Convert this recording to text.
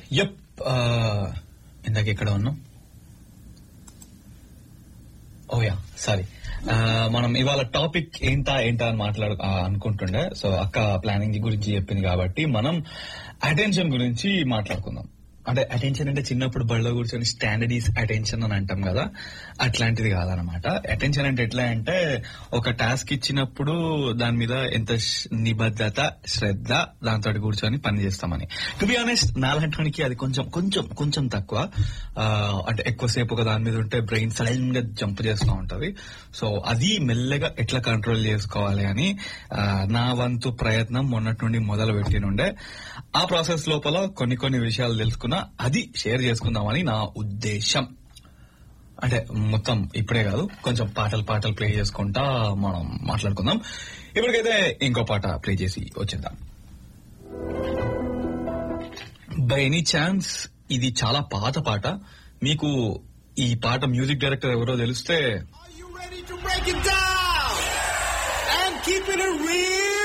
Yup ఇందాక ఎక్కడ ఉన్నాం ఓయా సారీ మనం ఇవాళ టాపిక్ ఏంటా ఏంటా అని మాట్లాడు ఆ, అనుకుంటుండే సో అక్క ప్లానింగ్ గురించి చెప్పింది కాబట్టి మనం అటెన్షన్ గురించి మాట్లాడుకుందాం అంటే అటెన్షన్ అంటే చిన్నప్పుడు బడిలో కూర్చొని స్టాండర్డ్ ఈస్ అటెన్షన్ అని అంటాం కదా అట్లాంటిది కాదనమాట అటెన్షన్ అంటే ఎట్లా అంటే ఒక టాస్క్ ఇచ్చినప్పుడు దాని మీద ఎంత శ్- నిబద్ధత శ్రద్ధ దాంతో కూర్చొని పని చేస్తామని టు బి ఆనెస్ట్ నాలాంటి అది కొంచెం కొంచెం కొంచెం తక్కువ ఆ, అంటే ఎక్కువసేపు ఒక దాని మీద ఉంటే బ్రెయిన్ సడన్ గా జంప్ చేస్తూ ఉంటది సో అది మెల్లగా ఎట్లా కంట్రోల్ చేసుకోవాలి అని ఆ, నా వంతు ప్రయత్నం మొన్నటి నుండి మొదలు పెట్టినుండే ఆ ప్రాసెస్ లోపల కొన్ని కొన్ని విషయాలు తెలుసుకున్నా అది షేర్ చేసుకుందామని నా ఉద్దేశం అంటే మొత్తం ఇప్పుడే కాదు కొంచెం పాటలు పాటలు ప్లే చేసుకుంటా మనం మాట్లాడుకుందాం ఇప్పటికైతే ఇంకో పాట ప్లే చేసి వచ్చేద్దాం బై ఎనీ ఛాన్స్ ఇది చాలా పాత పాట మీకు ఈ పాట మ్యూజిక్ డైరెక్టర్ ఎవరో తెలిస్తే Are you ready to break it down? And keeping it real